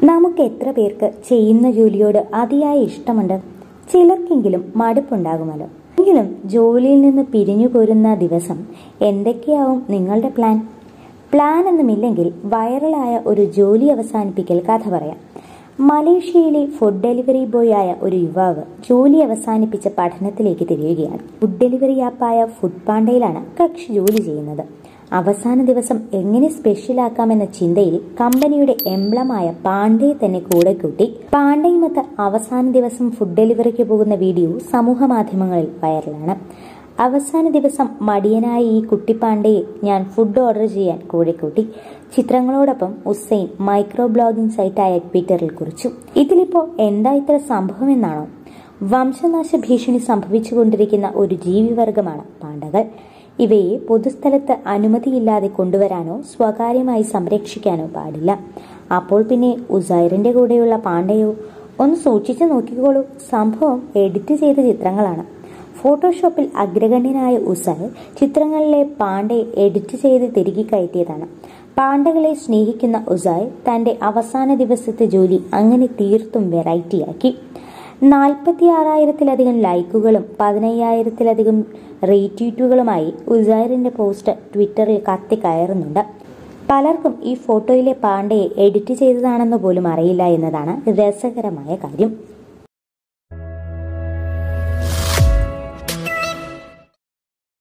നമുക്ക് എത്ര പേർക്ക് ചെയ്യുന്ന ജോലിയോട് അതിയായ ഇഷ്ടമുണ്ട് ചിലർക്കെങ്കിലും മടുപ്പുണ്ടാകുമല്ലോ എങ്കിലും ജോലിയിൽ നിന്ന് പിരിഞ്ഞു പോരുന്ന ദിവസം എന്തൊക്കെയാവും നിങ്ങളുടെ പ്ലാൻ പ്ലാൻ ഒന്നുമില്ലെങ്കിൽ വൈറലായ ഒരു ജോലി അവസാനിപ്പിക്കൽ കഥ പറയാം മലേഷ്യയിലെ ഫുഡ് ഡെലിവറി ബോയ് ആയ ഒരു യുവാവ് ജോലി അവസാനിപ്പിച്ച പഠനത്തിലേക്ക് തിരിയുകയാണ് ഫുഡ് ഡെലിവറി ആപ്പായ ഫുഡ് പാണ്ടയിലാണ് കക്ഷി ജോലി ചെയ്യുന്നത് അവസാന ദിവസം എങ്ങനെ സ്പെഷ്യലാക്കാമെന്ന ചിന്തയിൽ കമ്പനിയുടെ എംബ്ലമായ പാണ്ഡയെ തന്നെ കൂടെ കൂട്ടി പാണ്ഡയുമൊത്ത് അവസാന ദിവസം ഫുഡ് ഡെലിവറിക്ക് പോകുന്ന വീഡിയോ സമൂഹ മാധ്യമങ്ങളിൽ വൈറലാണ് അവസാന ദിവസം മടിയനായ ഈ കുട്ടിപ്പാണ്ഡയെ ഞാൻ ഫുഡ് ഓർഡർ ചെയ്യാൻ കൂടെ കൂട്ടി ചിത്രങ്ങളോടൊപ്പം ഉസൈൻ മൈക്രോ ബ്ലോഗിംഗ് സൈറ്റായ ട്വിറ്ററിൽ കുറിച്ചു ഇതിലിപ്പോ എന്താ ഇത്ര സംഭവമെന്നാണോ വംശനാശ ഭീഷണി സംഭവിച്ചുകൊണ്ടിരിക്കുന്ന ഒരു ജീവിവർഗമാണ് പാണ്ഡകൾ ഇവയെ പൊതുസ്ഥലത്ത് അനുമതിയില്ലാതെ കൊണ്ടുവരാനോ സ്വകാര്യമായി സംരക്ഷിക്കാനോ പാടില്ല അപ്പോൾ പിന്നെ ഉസൈറിന്റെ കൂടെയുള്ള പാണ്ഡയോ ഒന്ന് സൂക്ഷിച്ചു നോക്കിക്കോളൂ സംഭവം എഡിറ്റ് ചെയ്ത ചിത്രങ്ങളാണ് ഫോട്ടോഷോപ്പിൽ അഗ്രഗണ്യനായ ഉസൈർ ചിത്രങ്ങളിലെ പാണ്ഡയെ എഡിറ്റ് ചെയ്ത് തിരികെ കയറ്റിയതാണ് പാണ്ഡകളെ സ്നേഹിക്കുന്ന ഉസൈർ തന്റെ അവസാന ദിവസത്തെ ജോലി അങ്ങനെ തീർത്തും വെറൈറ്റിയാക്കി നാൽപ്പത്തി ആറായിരത്തിലധികം ലൈക്കുകളും പതിനയ്യായിരത്തിലധികം റീട്വീറ്റുകളുമായി ഉസൈറിന്റെ പോസ്റ്റ് ട്വിറ്ററിൽ കത്തി കയറുന്നുണ്ട് പലർക്കും ഈ ഫോട്ടോയിലെ പാണ്ഡയെ എഡിറ്റ് ചെയ്തതാണെന്ന് പോലും അറിയില്ല എന്നതാണ് രസകരമായ കാര്യം